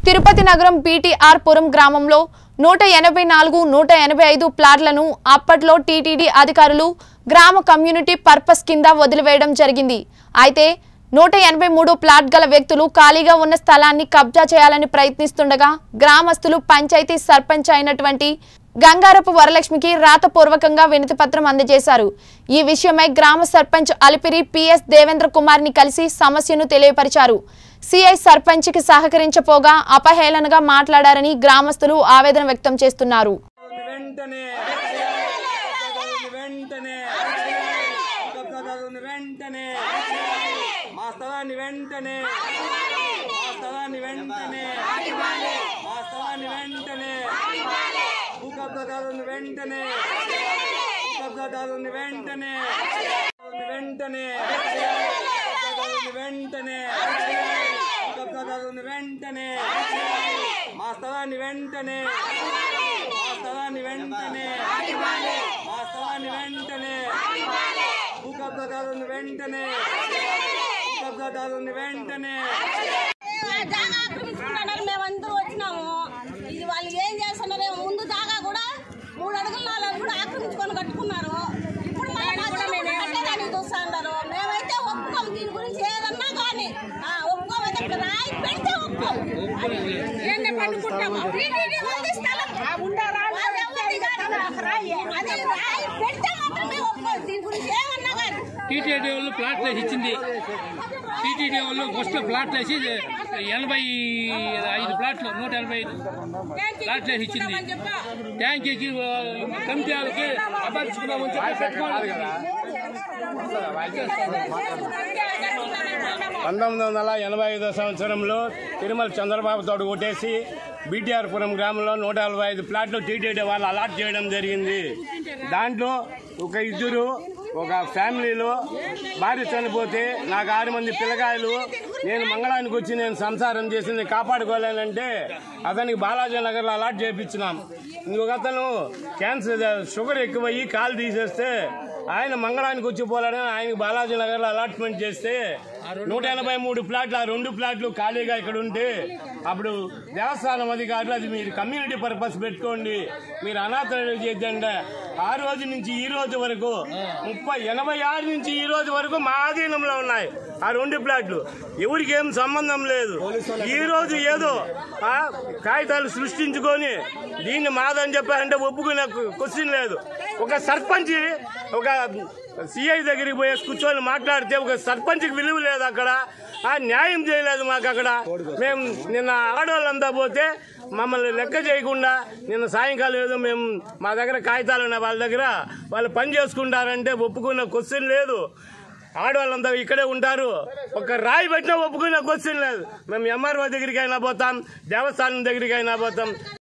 తిరుపతి నగరం బీటీఆర్ పురం గ్రామంలో నూట ఎనభై నాలుగు నూట ఎనభై ఐదు ప్లాట్లను అప్పట్లో టీటీడీ అధికారులు గ్రామ కమ్యూనిటీ పర్పస్ కింద వదిలివేయడం జరిగింది అయితే నూట ఎనభై మూడు ప్లాట్ గల వ్యక్తులు ఖాళీగా ఉన్న స్థలాన్ని కబ్జా చేయాలని ప్రయత్నిస్తుండగా గ్రామస్తులు పంచాయతీ సర్పంచ్ అయినటువంటి గంగారపు వరలక్ష్మికి రాతపూర్వకంగా వినతి పత్రం అందజేశారు ఈ విషయమై గ్రామ సర్పంచ్ అలిపిరి పిఎస్ దేవేంద్ర కుమార్ ని కలిసి సమస్యను తెలియపరిచారు సిఐ సర్పంచ్కి సహకరించపోగా అపహేళనగా మాట్లాడారని గ్రామస్తులు ఆవేదన వ్యక్తం చేస్తున్నారు వెంటనే వెంటనే వెంటనే మా స్థలాన్ని వెంటనే మా స్థలాన్ని వెంటనే మా స్థలాన్ని వెంటనే భూకబ్జాదారుని వెంటనే భూకబ్జాదారుని వెంటనే వెంటనే వెంటనే భూకబ్జాదారుని వెంటనే మా స్థలాన్ని వెంటనే మా స్థలాన్ని వెంటనే మా స్థలాన్ని వెంటనే భూకబ్జాదారుని వెంటనే భూకబ్జాదారుని వెంటనే జాగా ఆక్రమించుకున్నారు మేమందరూ వచ్చినాము ఇది వాళ్ళు ఏం చేస్తున్నారో ముందు జాగా కూడా మూడు అడుగులు నాలుగు అడుగులు ఆక్రమించుకొని కట్టుకున్నారు ఇప్పుడు మళ్ళీ మధ్యలో కూడా కట్టేదానికి చూస్తున్నారు మేమైతే ఒప్పుకోము దీని గురించి ఏదన్నా కానీ ఆ, ఒప్పుకోమైతే ఇప్పుడు రాయి పెడితే ఒప్పుకోము ఏంటి పట్టుకుంటాము టీటీడీ వాళ్ళది స్థలం. వాళ్ళు ఎవరిది కాదు. అదే రాయి పెడితే మాత్రమే ఒప్పుకోము దీని గురించి ఏమన్నా కానీ టీటీడీ వాళ్ళు ప్లాట్లు వేసి ఇచ్చింది టీటీడీ వాళ్ళు ఫస్ట్ ప్లాట్లు వేసి ఎనభై ఐదు ప్లాట్లు నూట ఎనభై ఐదు ప్లాట్లు వేసి ఇచ్చింది ట్యాంకీకి కమిటీ వాళ్ళకి అభ్యర్థించుకున్నామని చెప్పి పెట్టుకోవాలి పంతొమ్మిది వందల ఎనభై ఐదో సంవత్సరంలో తిరుమల చంద్రబాబు తోడు కొట్టేసి బీటీఆర్ పురం గ్రామంలో నూట నలభై ఐదు ప్లాట్లు టీటీడీ వాళ్ళు అలాట్ చేయడం జరిగింది దాంట్లో ఒక ఇద్దరు ఒక ఫ్యామిలీలో భార్య చనిపోతే నాకు ఆరు మంది పిల్లకాయలు నేను మంగళానికి వచ్చి నేను సంసారం చేసింది కాపాడుకోలేనంటే అతనికి బాలాజీ నగర్లో అలాట్ చేయించినాం ఇంకొక అతను క్యాన్సర్ షుగర్ ఎక్కువయ్యి కాలు తీసేస్తే ఆయన మంగళానికి వచ్చి పోలేడని ఆయనకి బాలాజీ నగర్లో అలాట్మెంట్ చేస్తే నూట ఎనభై మూడు ప్లాట్లు ఆ రెండు ప్లాట్లు ఖాళీగా ఇక్కడ ఉంటే అప్పుడు దేవస్థానం అధికారులు అది మీరు కమ్యూనిటీ పర్పస్ పెట్టుకోండి మీరు అనాథలు చేద్దండి ఆ రోజు నుంచి ఈ రోజు వరకు ముప్పై ఎనభై ఆరు నుంచి ఈ రోజు వరకు మా ఆధీనంలో ఉన్నాయి ఆ రెండు ప్లాట్లు ఎవరికి ఏం సంబంధం లేదు ఈ రోజు ఏదో ఆ కాగితాలు సృష్టించుకొని దీన్ని మాదని చెప్పారంటే ఒప్పుకునే క్వశ్చన్ లేదు ఒక సర్పంచ్ ఒక సిఐ దగ్గరికి పోయి కూర్చొని మాట్లాడితే ఒక సర్పంచ్కి విలువ లేదు అక్కడ ఆ న్యాయం చేయలేదు మాకు అక్కడ మేము నిన్న ఆడవాళ్ళంతా పోతే మమ్మల్ని లెక్క చేయకుండా నిన్న సాయంకాలం ఏదో మేము మా దగ్గర కాగితాలు ఉన్నాయి వాళ్ళ దగ్గర వాళ్ళు పని చేసుకుంటారంటే ఒప్పుకున్న క్వశ్చన్ లేదు ఆడవాళ్ళంతా ఇక్కడే ఉంటారు ఒక రాయి పెట్టినా ఒప్పుకునే క్వశ్చన్ లేదు మేము ఎంఆర్ఓ దగ్గరికి అయినా పోతాం దేవస్థానం దగ్గరికి అయినా పోతాం